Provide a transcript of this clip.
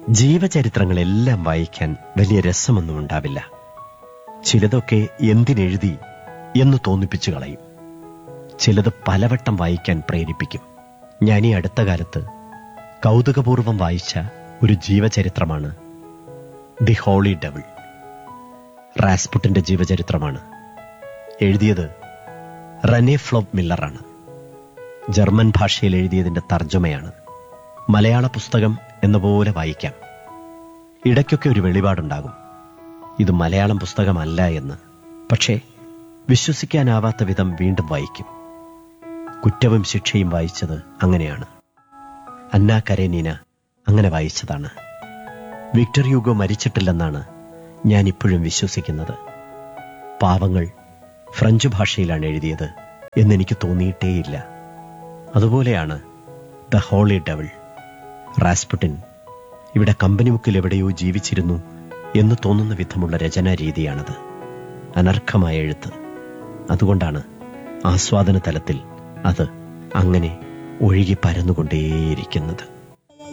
ജീവചരിത്രങ്ങളെല്ലാം വായിക്കാൻ വലിയ രസമൊന്നും ഉണ്ടാവില്ല ചിലതൊക്കെ എന്തിനെഴുതി എന്ന് തോന്നിപ്പിച്ചു കളയും ചിലത് പലവട്ടം വായിക്കാൻ പ്രേരിപ്പിക്കും ഞാൻ ഈ അടുത്ത കാലത്ത് കൗതുകപൂർവം വായിച്ച ഒരു ജീവചരിത്രമാണ് ദി ഹോളി ഡെവിൾ റാസ്പുട്ടിന്റെ ജീവചരിത്രമാണ് എഴുതിയത് റനെ ഫ്ലോപ്പ് മില്ലറാണ് ജർമ്മൻ ഭാഷയിൽ എഴുതിയതിന്റെ തർജ്ജമയാണ് മലയാള പുസ്തകം എന്ന പോലെ വായിക്കാം ഇടയ്ക്കൊക്കെ ഒരു വെളിപാടുണ്ടാകും ഇത് മലയാളം പുസ്തകമല്ല എന്ന് പക്ഷേ വിശ്വസിക്കാനാവാത്ത വിധം വീണ്ടും വായിക്കും കുറ്റവും ശിക്ഷയും വായിച്ചത് അങ്ങനെയാണ് അന്ന കരേനീന അങ്ങനെ വായിച്ചതാണ് വിക്ടർ യൂഗോ മരിച്ചിട്ടില്ലെന്നാണ് ഞാൻ ഇപ്പോഴും വിശ്വസിക്കുന്നത് പാവങ്ങൾ ഫ്രഞ്ച് ഭാഷയിലാണ് എഴുതിയത് എന്നെനിക്ക് തോന്നിയിട്ടേയില്ല അതുപോലെയാണ് ദ ഹോളി ഡെവിൾ റാസ്പുട്ടിൻ ഇവിടെ കമ്പനിമുക്കിൽ എവിടെയോ ജീവിച്ചിരുന്നു എന്ന് തോന്നുന്ന വിധമുള്ള രചനാ രീതിയാണത് അനർഘമായ എഴുത്ത് അതുകൊണ്ടാണ് ആസ്വാദന തലത്തിൽ അത് അങ്ങനെ ഒഴുകി പരന്നുകൊണ്ടേയിരിക്കുന്നത്